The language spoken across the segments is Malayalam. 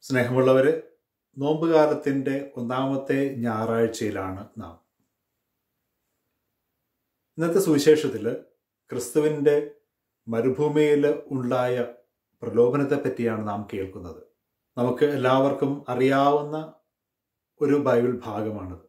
സ്നേഹമുള്ളവര് നോമ്പുകാലത്തിൻ്റെ ഒന്നാമത്തെ ഞായറാഴ്ചയിലാണ് നാം ഇന്നത്തെ സുവിശേഷത്തിൽ ക്രിസ്തുവിൻ്റെ മരുഭൂമിയിൽ ഉണ്ടായ പ്രലോഭനത്തെ പറ്റിയാണ് നാം കേൾക്കുന്നത് നമുക്ക് എല്ലാവർക്കും അറിയാവുന്ന ഒരു ബൈബിൾ ഭാഗമാണിത്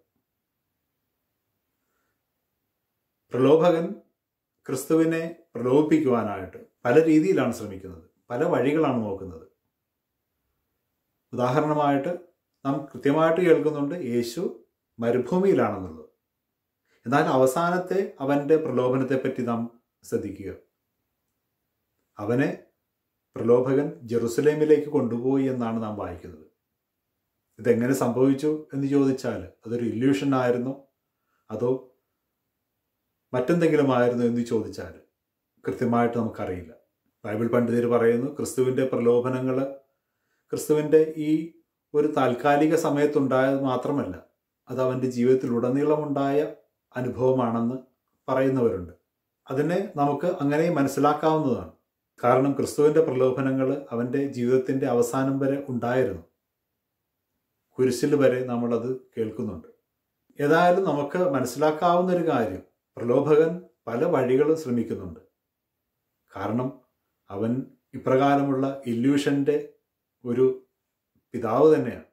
പ്രലോഭകൻ ക്രിസ്തുവിനെ പ്രലോഭിപ്പിക്കുവാനായിട്ട് പല രീതിയിലാണ് ശ്രമിക്കുന്നത് പല വഴികളാണ് നോക്കുന്നത് ഉദാഹരണമായിട്ട് നാം കൃത്യമായിട്ട് കേൾക്കുന്നുണ്ട് യേശു മരുഭൂമിയിലാണെന്നുള്ളത് എന്നാൽ അവസാനത്തെ അവൻ്റെ പ്രലോഭനത്തെപ്പറ്റി നാം ശ്രദ്ധിക്കുക അവനെ പ്രലോഭകൻ ജെറുസലേമിലേക്ക് കൊണ്ടുപോയി എന്നാണ് നാം വായിക്കുന്നത് ഇതെങ്ങനെ സംഭവിച്ചു എന്ന് ചോദിച്ചാൽ അതൊരു ഇല്യൂഷൻ ആയിരുന്നോ അതോ മറ്റെന്തെങ്കിലും ആയിരുന്നു എന്ന് ചോദിച്ചാൽ കൃത്യമായിട്ട് നമുക്കറിയില്ല ബൈബിൾ പണ്ഡിതർ പറയുന്നു ക്രിസ്തുവിൻ്റെ പ്രലോഭനങ്ങൾ ക്രിസ്തുവിൻ്റെ ഈ ഒരു താൽക്കാലിക സമയത്തുണ്ടായത് മാത്രമല്ല അത് അവൻ്റെ ജീവിതത്തിലുടനീളമുണ്ടായ അനുഭവമാണെന്ന് പറയുന്നവരുണ്ട് അതിനെ നമുക്ക് അങ്ങനെ മനസ്സിലാക്കാവുന്നതാണ് കാരണം ക്രിസ്തുവിൻ്റെ പ്രലോഭനങ്ങൾ അവൻ്റെ ജീവിതത്തിൻ്റെ അവസാനം വരെ ഉണ്ടായിരുന്നു കുരിശിൽ വരെ നമ്മളത് കേൾക്കുന്നുണ്ട് ഏതായാലും നമുക്ക് മനസ്സിലാക്കാവുന്ന ഒരു കാര്യം പ്രലോഭകൻ പല വഴികളും ശ്രമിക്കുന്നുണ്ട് കാരണം അവൻ ഇപ്രകാരമുള്ള ഇല്യൂഷന്റെ ഒരു പിതാവ് തന്നെയാണ്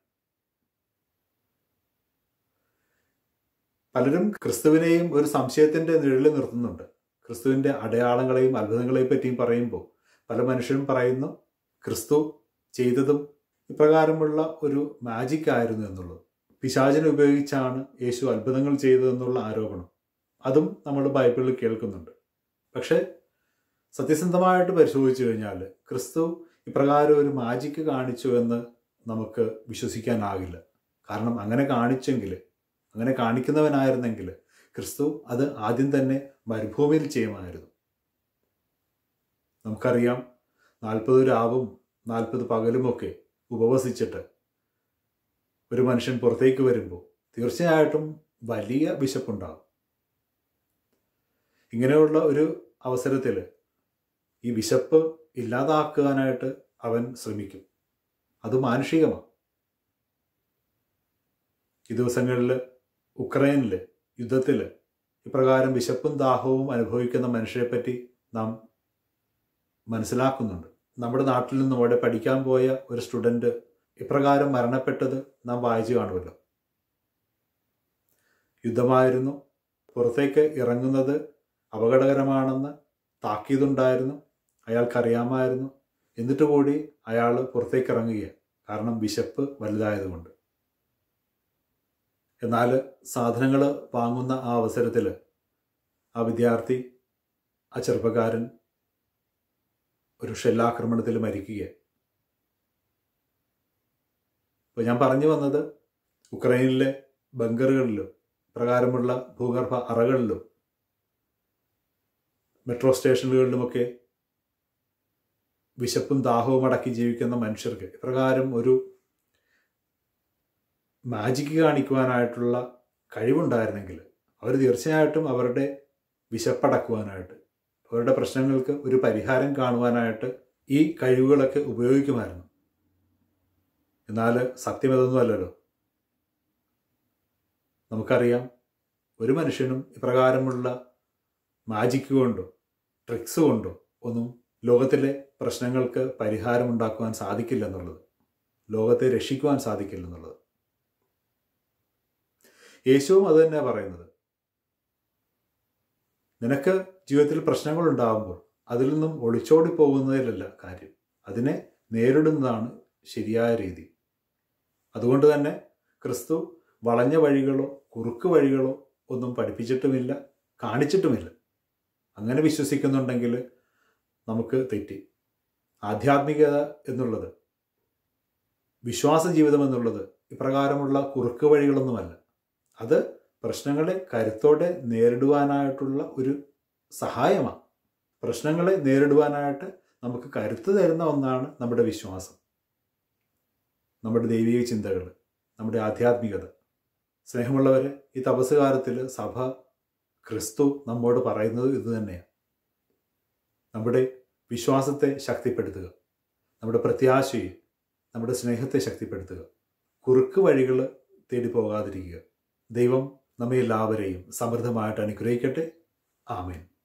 പലരും ക്രിസ്തുവിനെയും ഒരു സംശയത്തിന്റെ നിഴലിൽ നിർത്തുന്നുണ്ട് ക്രിസ്തുവിന്റെ അടയാളങ്ങളെയും അത്ഭുതങ്ങളെയും പറ്റിയും പറയുമ്പോൾ പല മനുഷ്യരും പറയുന്നു ക്രിസ്തു ചെയ്തതും ഇപ്രകാരമുള്ള ഒരു മാജിക് ആയിരുന്നു എന്നുള്ളത് പിശാചിനെ ഉപയോഗിച്ചാണ് യേശു അത്ഭുതങ്ങൾ ചെയ്തതെന്നുള്ള ആരോപണം അതും നമ്മൾ ബൈബിളിൽ കേൾക്കുന്നുണ്ട് പക്ഷേ സത്യസന്ധമായിട്ട് പരിശോധിച്ചു കഴിഞ്ഞാൽ ക്രിസ്തു ഇപ്രകാരം ഒരു മാജിക്ക് കാണിച്ചു എന്ന് നമുക്ക് വിശ്വസിക്കാനാകില്ല കാരണം അങ്ങനെ കാണിച്ചെങ്കിൽ അങ്ങനെ കാണിക്കുന്നവനായിരുന്നെങ്കിൽ ക്രിസ്തു അത് ആദ്യം തന്നെ മരുഭൂമിയിൽ ചെയ്യുമായിരുന്നു നമുക്കറിയാം നാൽപ്പത് രാവും നാൽപ്പത് പകലുമൊക്കെ ഉപവസിച്ചിട്ട് ഒരു മനുഷ്യൻ പുറത്തേക്ക് വരുമ്പോൾ തീർച്ചയായിട്ടും വലിയ വിശപ്പുണ്ടാകും ഇങ്ങനെയുള്ള ഒരു അവസരത്തിൽ ഈ വിശപ്പ് ഇല്ലാതാക്കാനായിട്ട് അവൻ ശ്രമിക്കും അത് മാനുഷികമാണ് ഈ ദിവസങ്ങളിൽ ഉക്രൈനിൽ യുദ്ധത്തിൽ ഇപ്രകാരം വിശപ്പും ദാഹവും അനുഭവിക്കുന്ന മനുഷ്യരെപ്പറ്റി നാം മനസ്സിലാക്കുന്നുണ്ട് നമ്മുടെ നാട്ടിൽ നിന്നും അവിടെ പഠിക്കാൻ പോയ ഒരു സ്റ്റുഡൻറ്റ് ഇപ്രകാരം മരണപ്പെട്ടത് നാം വായിച്ചു കാണുമല്ലോ യുദ്ധമായിരുന്നു പുറത്തേക്ക് ഇറങ്ങുന്നത് അപകടകരമാണെന്ന് താക്കീതുണ്ടായിരുന്നു അയാൾക്കറിയാമായിരുന്നു എന്നിട്ട് കൂടി അയാൾ പുറത്തേക്ക് ഇറങ്ങുകയാണ് കാരണം വിശപ്പ് വലുതായതുകൊണ്ട് എന്നാൽ സാധനങ്ങൾ വാങ്ങുന്ന ആ അവസരത്തിൽ ആ വിദ്യാർത്ഥി ആ ചെറുപ്പക്കാരൻ ഒരു ഷെല്ലാക്രമണത്തിൽ മരിക്കുക ഇപ്പോൾ ഞാൻ പറഞ്ഞു വന്നത് ഉക്രൈനിലെ ബങ്കറുകളിലും പ്രകാരമുള്ള ഭൂഗർഭ അറകളിലും മെട്രോ സ്റ്റേഷനുകളിലുമൊക്കെ വിശപ്പും ദാഹവും അടക്കി ജീവിക്കുന്ന മനുഷ്യർക്ക് ഇപ്രകാരം ഒരു മാജിക്ക് കാണിക്കുവാനായിട്ടുള്ള കഴിവുണ്ടായിരുന്നെങ്കിൽ അവർ തീർച്ചയായിട്ടും അവരുടെ വിശപ്പടക്കുവാനായിട്ട് അവരുടെ പ്രശ്നങ്ങൾക്ക് ഒരു പരിഹാരം കാണുവാനായിട്ട് ഈ കഴിവുകളൊക്കെ ഉപയോഗിക്കുമായിരുന്നു എന്നാൽ സത്യം ഇതൊന്നും അല്ലല്ലോ നമുക്കറിയാം ഒരു മനുഷ്യനും ഇപ്രകാരമുള്ള മാജിക് കൊണ്ടോ ട്രിക്സ് കൊണ്ടോ ഒന്നും ലോകത്തിലെ പ്രശ്നങ്ങൾക്ക് പരിഹാരമുണ്ടാക്കുവാൻ സാധിക്കില്ല എന്നുള്ളത് ലോകത്തെ രക്ഷിക്കുവാൻ സാധിക്കില്ല എന്നുള്ളത് യേശുവും അത് തന്നെയാണ് പറയുന്നത് നിനക്ക് ജീവിതത്തിൽ പ്രശ്നങ്ങൾ ഉണ്ടാകുമ്പോൾ അതിൽ നിന്നും ഒളിച്ചോടി പോകുന്നതിലല്ല കാര്യം അതിനെ നേരിടുന്നതാണ് ശരിയായ രീതി അതുകൊണ്ട് തന്നെ ക്രിസ്തു വളഞ്ഞ വഴികളോ കുറുക്ക് വഴികളോ ഒന്നും പഠിപ്പിച്ചിട്ടുമില്ല കാണിച്ചിട്ടുമില്ല അങ്ങനെ വിശ്വസിക്കുന്നുണ്ടെങ്കിൽ നമുക്ക് തെറ്റി ആധ്യാത്മികത എന്നുള്ളത് വിശ്വാസ ജീവിതം എന്നുള്ളത് ഇപ്രകാരമുള്ള കുറുക്ക് വഴികളൊന്നുമല്ല അത് പ്രശ്നങ്ങളെ കരുത്തോടെ നേരിടുവാനായിട്ടുള്ള ഒരു സഹായമാണ് പ്രശ്നങ്ങളെ നേരിടുവാനായിട്ട് നമുക്ക് കരുത്ത് തരുന്ന ഒന്നാണ് നമ്മുടെ വിശ്വാസം നമ്മുടെ ദൈവിക ചിന്തകൾ നമ്മുടെ ആധ്യാത്മികത സ്നേഹമുള്ളവർ ഈ തപസ്സുകാലത്തിൽ സഭ ക്രിസ്തു നമ്മോട് പറയുന്നത് ഇത് തന്നെയാണ് നമ്മുടെ വിശ്വാസത്തെ ശക്തിപ്പെടുത്തുക നമ്മുടെ പ്രത്യാശയെ നമ്മുടെ സ്നേഹത്തെ ശക്തിപ്പെടുത്തുക കുറുക്ക് വഴികൾ തേടി പോകാതിരിക്കുക ദൈവം നമ്മെ എല്ലാവരെയും സമൃദ്ധമായിട്ട് അനുഗ്രഹിക്കട്ടെ ആമേൻ